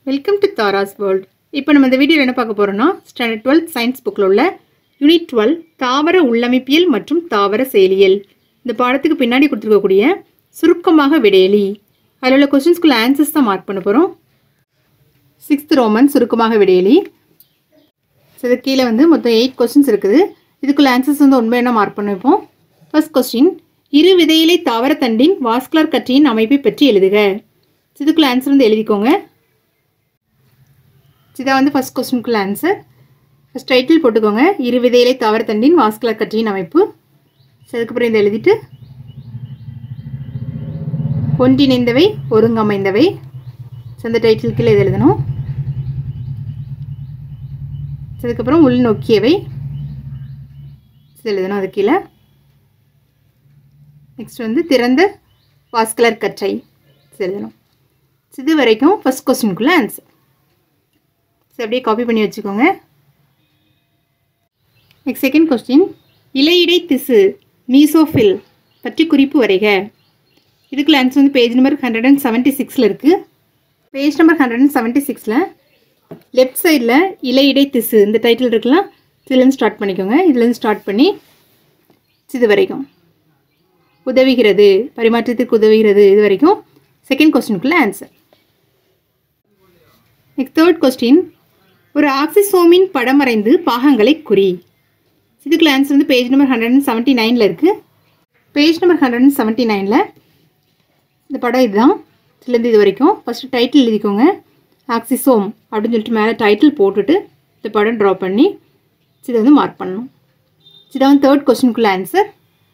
welcome to Tara's world இப்போ நம்ம இந்த வீடியோவில் என்ன பார்க்க போகிறோம்னா ஸ்டாண்டர்ட் டுவெல்த் சயின்ஸ் புக்கில் உள்ள யூனிட் டுவெல் தாவர உள்ளமைப்பியல் மற்றும் தாவர செயலியல் இந்த பாடத்துக்கு பின்னாடி கொடுத்துருக்கக்கூடிய சுருக்கமாக விடையலி அதில் உள்ள கொஸ்டின்ஸ்குள்ள ஆன்சர்ஸ் தான் மார்க் பண்ண போகிறோம் சிக்ஸ்த் ரோமன் சுருக்கமாக விடையலி ஸோ இது கீழே வந்து மொத்தம் எயிட் கொஸ்டின்ஸ் இருக்குது இதுக்குள்ள ஆன்சர்ஸ் வந்து உண்மை என்ன மார்க் பண்ண வைப்போம் ஃபர்ஸ்ட் கொஸ்டின் இரு விதையிலை தாவர தண்டின் வாஸ்குலர் கற்றியின் அமைப்பை பற்றி எழுதுக இதுக்குள்ள ஆன்சர் வந்து எழுதிக்கோங்க இதான் வந்து ஃபர்ஸ்ட் கொஸ்டினுக்குள்ள ஆன்சர் ஃபஸ்ட் டைட்டில் போட்டுக்கோங்க இரு விதையிலை தாவர தண்டின் வாஸ்குலர் கற்றியின் அமைப்பு ஸோ அதுக்கப்புறம் இதை எழுதிட்டு ஒன்றிணைந்தவை ஒருங்கமைந்தவை ஸோ அந்த டைட்டில் கீழே இது எழுதணும் ஸோ அதுக்கப்புறம் உள்நோக்கியவை இது எழுதணும் அது கீழே நெக்ஸ்ட் வந்து திறந்த வாஸ்குலர் கற்றை இது எழுதணும் இது வரைக்கும் ஃபஸ்ட் கொஸ்டினுக்குள்ள ஆன்சர் ஸோ அப்படியே காப்பி பண்ணி வச்சுக்கோங்க நெக்ஸ்ட் செகண்ட் கொஸ்டின் இலையிடை திசு மீசோஃபில் பற்றி குறிப்பு வரைக இதுக்குள்ள ஆன்சர் வந்து page number hundred and seventy சிக்ஸில் இருக்குது page number hundred and seventy சிக்ஸில் லெஃப்ட் சைடில் இலையிடை திசு இந்த டைட்டில் இருக்கலாம் இதுலேருந்து ஸ்டார்ட் பண்ணிக்கோங்க இதுலேருந்து ஸ்டார்ட் பண்ணி இது வரைக்கும் உதவுகிறது பரிமாற்றத்திற்கு உதவுகிறது இது வரைக்கும் செகண்ட் கொஸ்டினுக்குள்ள ஆன்சர் நெக்ஸ்ட் தேர்ட் கொஸ்டின் ஒரு ஆக்சிசோமின் படம் வரைந்து பாகங்களை குறி இதுக்குள்ள ஆன்சர் வந்து page number hundred and seventy நைனில் இருக்குது page number hundred and seventy நைனில் இந்த படம் இதுதான் இதுலேருந்து இது வரைக்கும் ஃபஸ்ட்டு டைட்டில் எழுதிக்கோங்க ஆக்சிசோம் அப்படின்னு சொல்லிட்டு மேலே டைட்டில் போட்டுட்டு இந்த படம் ட்ரா பண்ணி இதை வந்து மார்க் பண்ணணும் இதான் வந்து தேர்ட் கொஸ்டினுக்குள்ள ஆன்சர்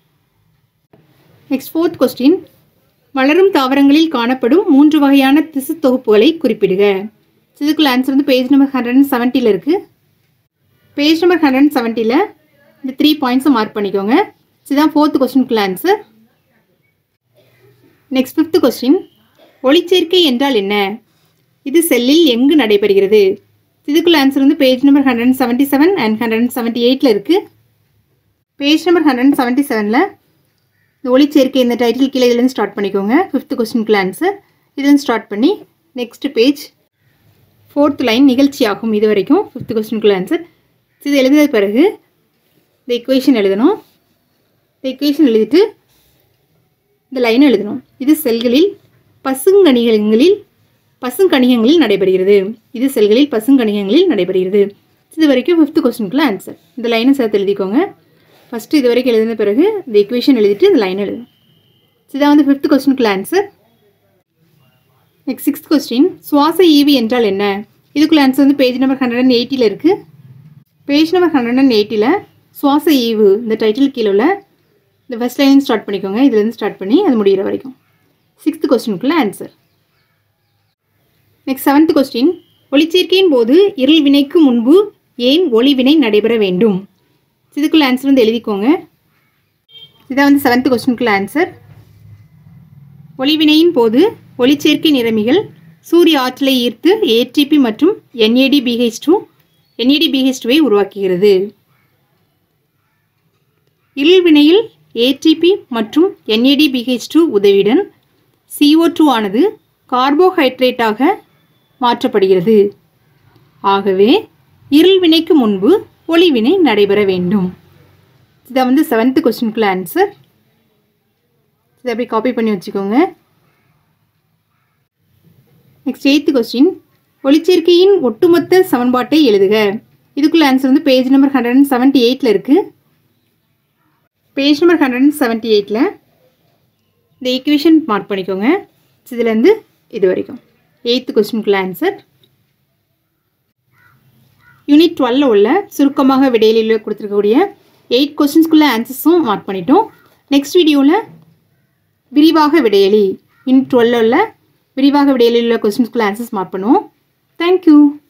நெக்ஸ்ட் ஃபோர்த் கொஸ்டின் வளரும் தாவரங்களில் காணப்படும் மூன்று வகையான திசு தொகுப்புகளை குறிப்பிடுக இதுக்குள்ள ஆன்சர் வந்து பேஜ் நம்பர் ஹண்ட்ரட் அண்ட் செவன்ட்டியில் இருக்குது பேஜ் நம்பர் ஹண்ட்ரட் அண்ட் செவன்ட்டியில் இந்த த்ரீ பாயிண்ட்ஸை மார்க் பண்ணிக்கோங்க இதுதான் ஃபோர்த் கொஸ்டினுக்குள்ள ஆன்சர் நெக்ஸ்ட் ஃபிஃப்த் கொஸ்டின் ஒளிச்சேர்க்கை என்றால் என்ன இது செல்லில் எங்கு நடைபெறுகிறது இதுக்குள்ள ஆன்சர் வந்து page number hundred and seventy seven and hundred and seventy எயிட்டில் இருக்குது page number hundred and seventy செவனில் இந்த ஒளிச்சேர்க்கை இந்த டைட்டில் கீழே இதுலேருந்து ஸ்டார்ட் பண்ணிக்கோங்க ஃபிஃப்த் கொஸ்டினுக்குள்ள ஆன்சர் இதுலேருந்து ஸ்டார்ட் பண்ணி நெக்ஸ்ட் பேஜ் ஃபோர்த் லைன் நிகழ்ச்சி ஆகும் இது வரைக்கும் ஃபிஃப்த் கொஸ்டினுக்குள்ள ஆன்சர் இது எழுதின பிறகு இந்த இக்குவேஷன் எழுதணும் இந்த இக்குவேஷன் எழுதிட்டு இந்த லைன் எழுதணும் இது செல்களில் பசுங்கணிகங்களில் பசுங்கணிகங்களில் நடைபெறுகிறது இது செல்களில் பசுங்கணிகங்களில் நடைபெறுகிறது இது வரைக்கும் ஃபிஃப்த் கொஸ்டினுக்குள்ள ஆன்சர் இந்த லைனை சேர்த்து எழுதிக்கோங்க ஃபஸ்ட்டு இது வரைக்கும் எழுதின பிறகு இந்த இக்குவேஷன் எழுதிட்டு இந்த லைன் எழுதணும் இதான் வந்து ஃபிஃப்த் கொஸ்டினுக்குள்ள ஆன்சர் நெக்ஸ்ட் சிக்ஸ்த் கொஸ்டின் சுவாச ஈவி என்றால் என்ன இதுக்குள்ள ஆன்சர் வந்து பேஜ் நம்பர் ஹண்ட்ரட் அண்ட் எயிட்டியில் இருக்குது பேஜ் நம்பர் ஹண்ட்ரட் அண்ட் எயிட்டியில் சுவாச ஈவு இந்த டைட்டில் கீழே உள்ள இந்த ஃபஸ்ட் லைன் ஸ்டார்ட் பண்ணிக்கோங்க இதுலேருந்து ஸ்டார்ட் பண்ணி அது முடிகிற வரைக்கும் சிக்ஸ்த் கொஸ்டினுக்குள்ள ஆன்சர் நெக்ஸ்ட் செவன்த் கொஸ்டின் ஒளிச்சேர்க்கையின் போது இருள் வினைக்கு முன்பு ஏன் ஒளிவினை நடைபெற வேண்டும் இதுக்குள்ள ஆன்சர் வந்து எழுதிக்கோங்க இதான் வந்து செவன்த் கொஸ்டினுக்குள்ள ஆன்சர் ஒளிவினையின் போது ஒளிச்சேர்க்கை நிறமிகள் சூரிய ஆற்றலை ஈர்த்து ஏடிபி மற்றும் NAD PH two NAD PH டூவை உருவாக்குகிறது இருள் வினையில் ஏடிபி மற்றும் என்ஏடி பிஹெச் டூ உதவியுடன் சிஓ டூ ஆனது கார்போஹைட்ரேட்டாக மாற்றப்படுகிறது ஆகவே இருள் வினைக்கு முன்பு ஒளிவினை நடைபெற வேண்டும் இதை வந்து செவன்த்து கொஸ்டினுக்குள்ள ஆன்சர் இதை அப்படியே காப்பி பண்ணி வச்சுக்கோங்க நெக்ஸ்ட் எயித்து கொஸ்டின் ஒளிச்சேர்க்கையின் ஒட்டுமொத்த சமன்பாட்டை எழுதுக இதுக்குள்ள ஆன்சர் வந்து page number hundred and seventy எயிட்டில் இருக்குது page number hundred and seventy எயிட்டில் இந்த ஈக்குவேஷன் மார்க் பண்ணிக்கோங்க இதுலேருந்து இது வரைக்கும் எயித்து கொஸ்டினுக்குள்ள ஆன்சர் யூனிட் டுவெல்ல உள்ள சுருக்கமாக விடையிலில் கொடுத்துருக்கக்கூடிய எயிட் கொஸ்டின்ஸ்குள்ள ஆன்சர்ஸும் மார்க் பண்ணிட்டோம் நெக்ஸ்ட் வீடியோவில் விரிவாக விடையலி யூனிட் டுவெல்ல உள்ள விரிவாக விடையலில் உள்ள கொஸ்டின்ஸ்குள்ள ஆன்சர்ஸ் மார்க் பண்ணுவோம் தேங்க்யூ